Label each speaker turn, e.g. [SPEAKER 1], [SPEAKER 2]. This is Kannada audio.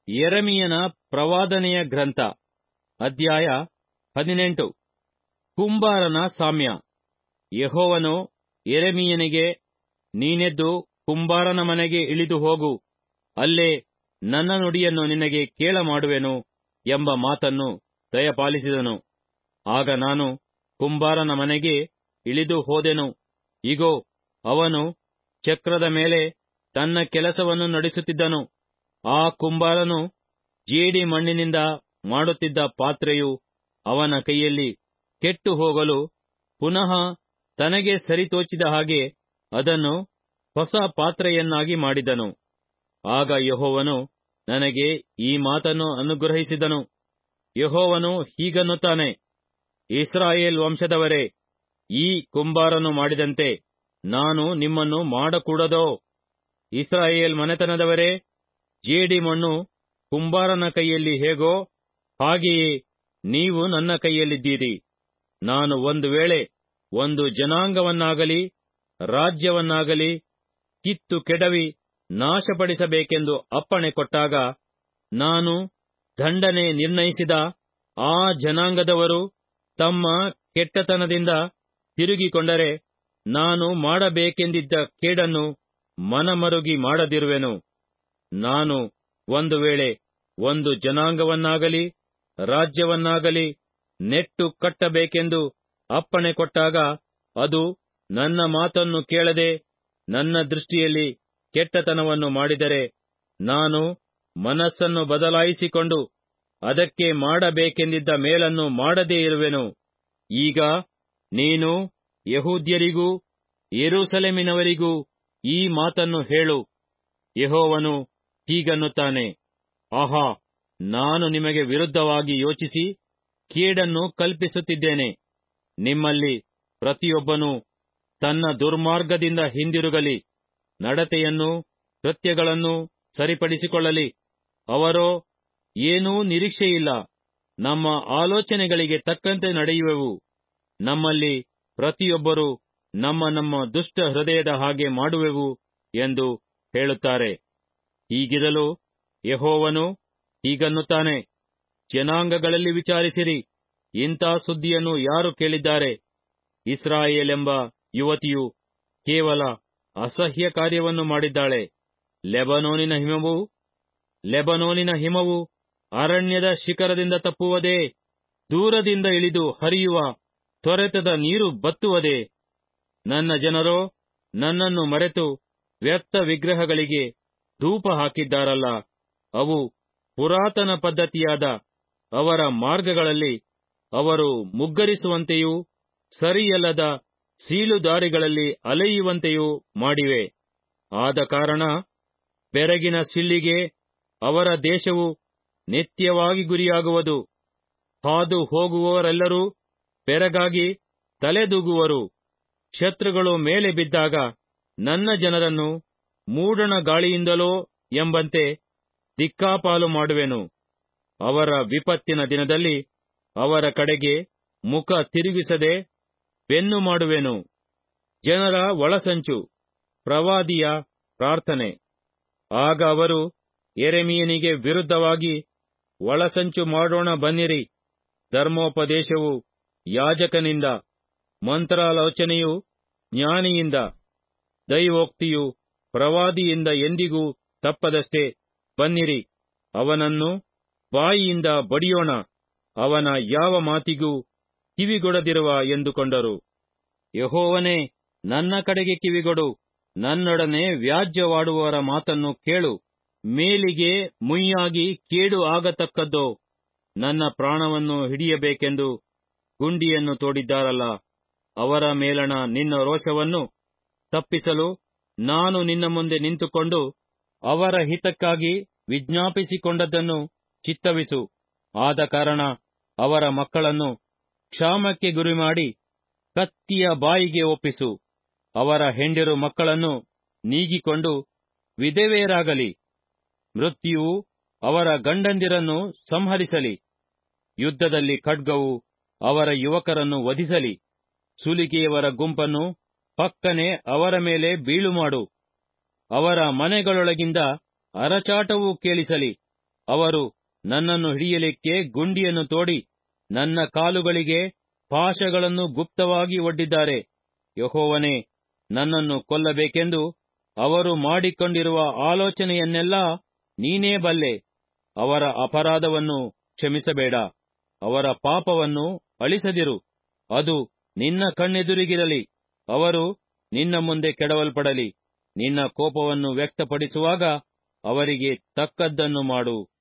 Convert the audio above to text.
[SPEAKER 1] ಯೆರೆಮೀಯನ ಪ್ರವಾದನೆಯ ಗ್ರಂಥ ಅಧ್ಯಾಯ ಹದಿನೆಂಟು ಕುಂಬಾರನ ಸಾಮ್ಯ ಯೆಹೋವನು ಯೆರೆಮೀಯನಿಗೆ ನೀನೆದ್ದು ಕುಂಬಾರನ ಮನೆಗೆ ಇಳಿದು ಹೋಗು ಅಲ್ಲೇ ನನ್ನ ನುಡಿಯನ್ನು ನಿನಗೆ ಕೇಳಮಾಡುವೆನು ಎಂಬ ಮಾತನ್ನು ದಯಪಾಲಿಸಿದನು ಆಗ ನಾನು ಕುಂಬಾರನ ಮನೆಗೆ ಇಳಿದು ಹೋದೆನು ಇಗೋ ಅವನು ಚಕ್ರದ ಮೇಲೆ ತನ್ನ ಕೆಲಸವನ್ನು ನಡೆಸುತ್ತಿದ್ದನು ಆ ಕುಂಬಾರನು ಜೇಡಿ ಮಣ್ಣಿನಿಂದ ಮಾಡುತ್ತಿದ್ದ ಪಾತ್ರೆಯು ಅವನ ಕೈಯಲ್ಲಿ ಕೆಟ್ಟು ಹೋಗಲು ಪುನಃ ತನಗೆ ಸರಿತೋಚಿದ ಹಾಗೆ ಅದನ್ನು ಹೊಸ ಪಾತ್ರೆಯನ್ನಾಗಿ ಮಾಡಿದನು ಆಗ ಯೆಹೋವನು ನನಗೆ ಈ ಮಾತನ್ನು ಅನುಗ್ರಹಿಸಿದನು ಯೆಹೋವನು ಹೀಗನ್ನುತ್ತಾನೆ ಇಸ್ರಾಯೇಲ್ ವಂಶದವರೇ ಈ ಕುಂಬಾರನು ಮಾಡಿದಂತೆ ನಾನು ನಿಮ್ಮನ್ನು ಮಾಡಕೂಡದೋ ಇಸ್ರಾಯೇಲ್ ಮನೆತನದವರೇ ಜೇಡಿ ಮಣ್ಣು ಕುಂಬಾರನ ಕೈಯಲ್ಲಿ ಹೇಗೋ ಹಾಗೆಯೇ ನೀವು ನನ್ನ ಕೈಯಲ್ಲಿದ್ದೀರಿ ನಾನು ಒಂದು ವೇಳೆ ಒಂದು ಜನಾಂಗವನ್ನಾಗಲಿ ರಾಜ್ಯವನ್ನಾಗಲಿ ಕಿತ್ತು ಕೆಡವಿ ನಾಶಪಡಿಸಬೇಕೆಂದು ಅಪ್ಪಣೆ ಕೊಟ್ಟಾಗ ನಾನು ದಂಡನೆ ನಿರ್ಣಯಿಸಿದ ಆ ಜನಾಂಗದವರು ತಮ್ಮ ಕೆಟ್ಟತನದಿಂದ ತಿರುಗಿಕೊಂಡರೆ ನಾನು ಮಾಡಬೇಕೆಂದಿದ್ದ ಕೇಡನ್ನು ಮನಮರುಗಿ ಮಾಡದಿರುವೆನು ನಾನು ಒಂದು ವೇಳೆ ಒಂದು ಜನಾಂಗವನ್ನಾಗಲಿ ರಾಜ್ಯವನ್ನಾಗಲಿ ನೆಟ್ಟು ಕಟ್ಟಬೇಕೆಂದು ಅಪ್ಪಣೆ ಕೊಟ್ಟಾಗ ಅದು ನನ್ನ ಮಾತನ್ನು ಕೇಳದೆ ನನ್ನ ದೃಷ್ಟಿಯಲ್ಲಿ ಕೆಟ್ಟತನವನ್ನು ಮಾಡಿದರೆ ನಾನು ಮನಸ್ಸನ್ನು ಬದಲಾಯಿಸಿಕೊಂಡು ಅದಕ್ಕೆ ಮಾಡಬೇಕೆಂದಿದ್ದ ಮೇಲನ್ನು ಮಾಡದೇ ಇರುವೆನು ಈಗ ನೀನು ಯಹೂದ್ಯರಿಗೂ ಯೆರೂಸಲೇಮಿನವರಿಗೂ ಈ ಮಾತನ್ನು ಹೇಳು ಯೆಹೋವನು ಹೀಗನ್ನುತ್ತಾನೆ ಆಹಾ ನಾನು ನಿಮಗೆ ವಿರುದ್ಧವಾಗಿ ಯೋಚಿಸಿ ಕೇಡನ್ನು ಕಲ್ಪಿಸುತ್ತಿದ್ದೇನೆ ನಿಮ್ಮಲ್ಲಿ ಪ್ರತಿಯೊಬ್ಬನೂ ತನ್ನ ದುರ್ಮಾರ್ಗದಿಂದ ಹಿಂದಿರುಗಲಿ ನಡತೆಯನ್ನು ಕೃತ್ಯಗಳನ್ನು ಸರಿಪಡಿಸಿಕೊಳ್ಳಲಿ ಅವರೋ ಏನೂ ನಿರೀಕ್ಷೆಯಿಲ್ಲ ನಮ್ಮ ಆಲೋಚನೆಗಳಿಗೆ ತಕ್ಕಂತೆ ನಡೆಯುವೆವು ನಮ್ಮಲ್ಲಿ ಪ್ರತಿಯೊಬ್ಬರು ನಮ್ಮ ನಮ್ಮ ದುಷ್ಟ ಹೃದಯದ ಹಾಗೆ ಮಾಡುವೆವು ಎಂದು ಹೇಳುತ್ತಾರೆ ಹೀಗಿರಲು ಯೆಹೋವನು ಹೀಗನ್ನುತ್ತಾನೆ ಜನಾಂಗಗಳಲ್ಲಿ ವಿಚಾರಿಸಿರಿ ಇಂಥ ಸುದ್ದಿಯನ್ನು ಯಾರು ಕೇಳಿದ್ದಾರೆ ಇಸ್ರಾಯೇಲೆಂಬ ಯುವತಿಯು ಕೇವಲ ಅಸಹ್ಯ ಕಾರ್ಯವನ್ನು ಮಾಡಿದ್ದಾಳೆ ಲೆಬನೋನಿನ ಹಿಮವು ಲೆಬನೋನಿನ ಹಿಮವು ಅರಣ್ಯದ ಶಿಖರದಿಂದ ತಪ್ಪುವುದೇ ದೂರದಿಂದ ಇಳಿದು ಹರಿಯುವ ತೊರೆತದ ನೀರು ಬತ್ತುವುದೇ ನನ್ನ ಜನರೋ ನನ್ನನ್ನು ಮರೆತು ವ್ಯರ್ಥ ವಿಗ್ರಹಗಳಿಗೆ ಧೂಪ ಹಾಕಿದ್ದಾರಲ್ಲ ಅವು ಪುರಾತನ ಪದ್ಧತಿಯಾದ ಅವರ ಮಾರ್ಗಗಳಲ್ಲಿ ಅವರು ಮುಗ್ಗರಿಸುವಂತೆಯೂ ಸರಿಯಲ್ಲದ ಸೀಳುದಾರಿಗಳಲ್ಲಿ ಅಲೆಯುವಂತೆಯೂ ಮಾಡಿವೆ ಆದ ಕಾರಣ ಬೆರಗಿನ ಸಿಳ್ಳಿಗೆ ಅವರ ದೇಶವು ನಿತ್ಯವಾಗಿ ಗುರಿಯಾಗುವುದು ಹಾದು ಹೋಗುವವರೆಲ್ಲರೂ ಬೆರಗಾಗಿ ತಲೆದೂಗುವರು ಶತ್ರುಗಳು ಮೇಲೆ ಬಿದ್ದಾಗ ನನ್ನ ಜನರನ್ನು ಮೂಡಣ ಗಾಳಿಯಿಂದಲೋ ಎಂಬಂತೆ ದಿಕ್ಕಾಪಾಲು ಮಾಡುವೆನು ಅವರ ವಿಪತ್ತಿನ ದಿನದಲ್ಲಿ ಅವರ ಕಡೆಗೆ ಮುಖ ತಿರುಗಿಸದೆ ಬೆನ್ನು ಮಾಡುವೆನು ಜನರ ಒಳಸಂಚು ಪ್ರವಾದಿಯ ಪ್ರಾರ್ಥನೆ ಆಗ ಅವರು ಎರೆಮೀಯನಿಗೆ ವಿರುದ್ಧವಾಗಿ ಒಳಸಂಚು ಮಾಡೋಣ ಬನ್ನಿರಿ ಧರ್ಮೋಪದೇಶವು ಯಾಜಕನಿಂದ ಮಂತ್ರಾಲೋಚನೆಯು ಜ್ಞಾನಿಯಿಂದ ದೈವೋಕ್ತಿಯು ಪ್ರವಾದಿಯಿಂದ ಎಂದಿಗೂ ತಪ್ಪದಷ್ಟೇ ಬನ್ನಿರಿ ಅವನನ್ನು ಬಾಯಿಯಿಂದ ಬಡಿಯೋಣ ಅವನ ಯಾವ ಮಾತಿಗೂ ಕಿವಿಗೊಡದಿರುವ ಎಂದುಕೊಂಡರು ಯಹೋವನೇ ನನ್ನ ಕಡೆಗೆ ಕಿವಿಗೊಡು ನನ್ನೊಡನೆ ವ್ಯಾಜ್ಯವಾಡುವವರ ಮಾತನ್ನು ಕೇಳು ಮೇಲಿಗೆ ಮುಯ್ಯಾಗಿ ಕೇಡು ಆಗತಕ್ಕದ್ದೋ ನನ್ನ ಪ್ರಾಣವನ್ನು ಹಿಡಿಯಬೇಕೆಂದು ಗುಂಡಿಯನ್ನು ತೋಡಿದ್ದಾರಲ್ಲ ಅವರ ಮೇಲಣ ನಿನ್ನ ರೋಷವನ್ನು ತಪ್ಪಿಸಲು ನಾನು ನಿನ್ನ ಮುಂದೆ ನಿಂತುಕೊಂಡು ಅವರ ಹಿತಕ್ಕಾಗಿ ವಿಜ್ಞಾಪಿಸಿಕೊಂಡದ್ದನ್ನು ಚಿತ್ತವಿಸು ಆದ ಕಾರಣ ಅವರ ಮಕ್ಕಳನ್ನು ಕ್ಷಾಮಕ್ಕೆ ಗುರಿಮಾಡಿ ಕತ್ತಿಯ ಬಾಯಿಗೆ ಒಪ್ಪಿಸು ಅವರ ಹೆಂಡಿರು ಮಕ್ಕಳನ್ನು ನೀಗಿಕೊಂಡು ವಿಧವೆಯರಾಗಲಿ ಮೃತ್ಯುವು ಅವರ ಗಂಡಂದಿರನ್ನು ಸಂಹರಿಸಲಿ ಯುದ್ಧದಲ್ಲಿ ಖಡ್ಗವು ಅವರ ಯುವಕರನ್ನು ವಧಿಸಲಿ ಸುಲಿಗೆಯವರ ಗುಂಪನ್ನು ಪಕ್ಕನೆ ಅವರ ಮೇಲೆ ಬೀಳುಮಾಡು ಅವರ ಮನೆಗಳೊಳಗಿಂದ ಅರಚಾಟವೂ ಕೇಳಿಸಲಿ ಅವರು ನನ್ನನ್ನು ಹಿಡಿಯಲಿಕ್ಕೆ ಗುಂಡಿಯನ್ನು ತೋಡಿ ನನ್ನ ಕಾಲುಗಳಿಗೆ ಪಾಶಗಳನ್ನು ಗುಪ್ತವಾಗಿ ಒಡ್ಡಿದ್ದಾರೆ ಯಹೋವನೇ ನನ್ನನ್ನು ಕೊಲ್ಲಬೇಕೆಂದು ಅವರು ಮಾಡಿಕೊಂಡಿರುವ ಆಲೋಚನೆಯನ್ನೆಲ್ಲಾ ನೀನೇ ಬಲ್ಲೆ ಅವರ ಅಪರಾಧವನ್ನು ಕ್ಷಮಿಸಬೇಡ ಅವರ ಪಾಪವನ್ನು ಅಳಿಸದಿರು ಅದು ನಿನ್ನ ಕಣ್ಣೆದುರಿಗಿರಲಿ ಅವರು ನಿನ್ನ ಮುಂದೆ ಕೆಡವಲ್ಪಡಲಿ ನಿನ್ನ ಕೋಪವನ್ನು ವ್ಯಕ್ತಪಡಿಸುವಾಗ ಅವರಿಗೆ ತಕ್ಕದ್ದನ್ನು ಮಾಡು